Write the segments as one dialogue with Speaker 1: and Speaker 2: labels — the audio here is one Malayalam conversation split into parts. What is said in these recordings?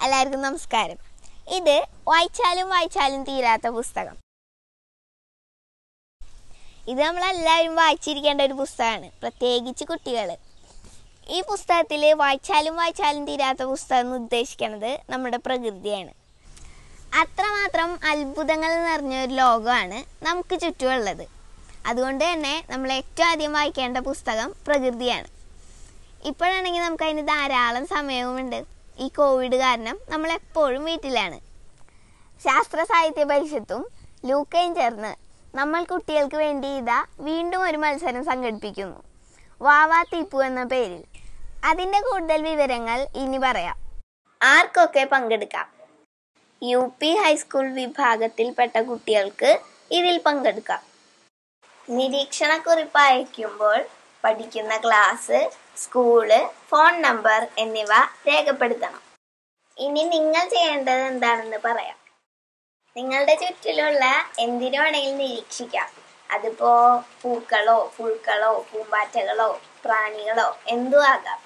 Speaker 1: എല്ലാവർക്കും നമസ്കാരം ഇത് വായിച്ചാലും വായിച്ചാലും തീരാത്ത പുസ്തകം ഇത് നമ്മളെല്ലാവരും വായിച്ചിരിക്കേണ്ട ഒരു പുസ്തകമാണ് പ്രത്യേകിച്ച് കുട്ടികൾ ഈ പുസ്തകത്തിൽ വായിച്ചാലും വായിച്ചാലും തീരാത്ത പുസ്തകം എന്ന് ഉദ്ദേശിക്കുന്നത് നമ്മുടെ പ്രകൃതിയാണ് അത്രമാത്രം അത്ഭുതങ്ങൾ നിറഞ്ഞ ഒരു ലോകമാണ് നമുക്ക് ചുറ്റുമുള്ളത് അതുകൊണ്ട് തന്നെ നമ്മൾ ഏറ്റവും ആദ്യം വായിക്കേണ്ട പുസ്തകം പ്രകൃതിയാണ് ഇപ്പോഴാണെങ്കിൽ നമുക്ക് അതിന് ധാരാളം സമയവുമുണ്ട് ഈ കോവിഡ് കാരണം നമ്മൾ എപ്പോഴും വീട്ടിലാണ് ശാസ്ത്ര സാഹിത്യ പരിഷത്തും ലൂക്കയും ചേർന്ന് നമ്മൾ കുട്ടികൾക്ക് വേണ്ടി ഇതാ വീണ്ടും ഒരു മത്സരം സംഘടിപ്പിക്കുന്നു വാവാ തീപ്പു എന്ന പേരിൽ അതിൻ്റെ കൂടുതൽ വിവരങ്ങൾ ഇനി പറയാം ആർക്കൊക്കെ പങ്കെടുക്കാം യു പി ഹൈസ്കൂൾ വിഭാഗത്തിൽപ്പെട്ട കുട്ടികൾക്ക് ഇതിൽ പങ്കെടുക്കാം നിരീക്ഷണക്കുറിപ്പ് അയക്കുമ്പോൾ പഠിക്കുന്ന ക്ലാസ് സ്കൂള് ഫോൺ നമ്പർ എന്നിവ രേഖപ്പെടുത്തണം ഇനി നിങ്ങൾ ചെയ്യേണ്ടത് എന്താണെന്ന് പറയാം നിങ്ങളുടെ ചുറ്റിലുള്ള എന്തിനു വേണമെങ്കിലും നിരീക്ഷിക്കാം അതിപ്പോ പൂക്കളോ പുഴുക്കളോ പൂമ്പാറ്റകളോ പ്രാണികളോ എന്തും ആകാം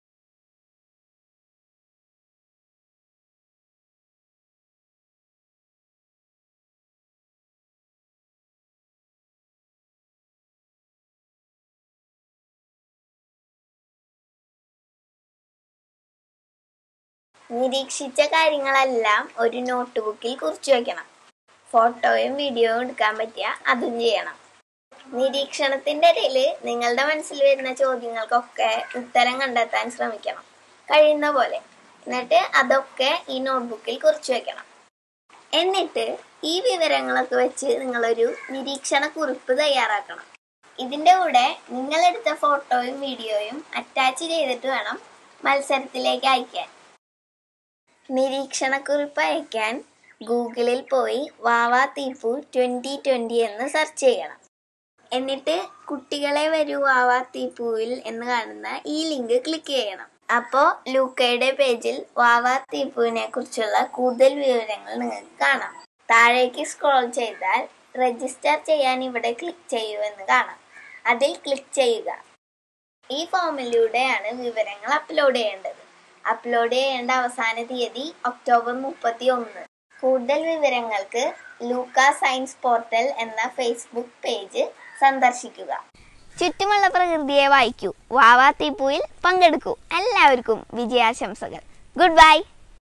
Speaker 1: നിരീക്ഷിച്ച കാര്യങ്ങളെല്ലാം ഒരു നോട്ട് ബുക്കിൽ കുറിച്ചു വെക്കണം ഫോട്ടോയും വീഡിയോയും എടുക്കാൻ പറ്റിയ അതും ചെയ്യണം നിരീക്ഷണത്തിന്റെ ഇടയിൽ നിങ്ങളുടെ മനസ്സിൽ വരുന്ന ചോദ്യങ്ങൾക്കൊക്കെ ഉത്തരം കണ്ടെത്താൻ ശ്രമിക്കണം കഴിയുന്ന പോലെ എന്നിട്ട് അതൊക്കെ ഈ നോട്ട്ബുക്കിൽ കുറിച്ചു വെക്കണം എന്നിട്ട് ഈ വിവരങ്ങളൊക്കെ വെച്ച് നിങ്ങളൊരു നിരീക്ഷണ കുറിപ്പ് തയ്യാറാക്കണം ഇതിന്റെ കൂടെ നിങ്ങളെടുത്ത ഫോട്ടോയും വീഡിയോയും അറ്റാച്ച് ചെയ്തിട്ട് വേണം മത്സരത്തിലേക്ക് അയക്കാൻ നിരീക്ഷണക്കുറിപ്പ് അയക്കാൻ ഗൂഗിളിൽ പോയി വാവാ തീപ്പു ട്വന്റി ട്വന്റി എന്ന് സെർച്ച് ചെയ്യണം എന്നിട്ട് കുട്ടികളെ വരൂ വാവാ തീപ്പുവിൽ എന്ന് കാണുന്ന ഈ ലിങ്ക് ക്ലിക്ക് ചെയ്യണം അപ്പോൾ ലൂക്കയുടെ പേജിൽ വാവാ തീപ്പുവിനെ കുറിച്ചുള്ള കൂടുതൽ വിവരങ്ങൾ നിങ്ങൾക്ക് കാണാം താഴേക്ക് സ്ക്രോൾ ചെയ്താൽ രജിസ്റ്റർ ചെയ്യാൻ ഇവിടെ ക്ലിക്ക് ചെയ്യൂ എന്ന് കാണാം അതിൽ ക്ലിക്ക് ചെയ്യുക ഈ ഫോമിലൂടെയാണ് വിവരങ്ങൾ അപ്ലോഡ് ചെയ്യേണ്ടത് അപ്ലോഡ് ചെയ്യേണ്ട അവസാന തീയതി ഒക്ടോബർ മുപ്പത്തി ഒന്ന് കൂടുതൽ വിവരങ്ങൾക്ക് ലൂക്ക സയൻസ് പോർട്ടൽ എന്ന ഫേസ്ബുക്ക് പേജ് സന്ദർശിക്കുക ചുറ്റുമുള്ള പ്രകൃതിയെ വായിക്കൂ വാവാ തീപ്പുവിൽ പങ്കെടുക്കൂ എല്ലാവർക്കും വിജയാശംസകൾ ഗുഡ് ബൈ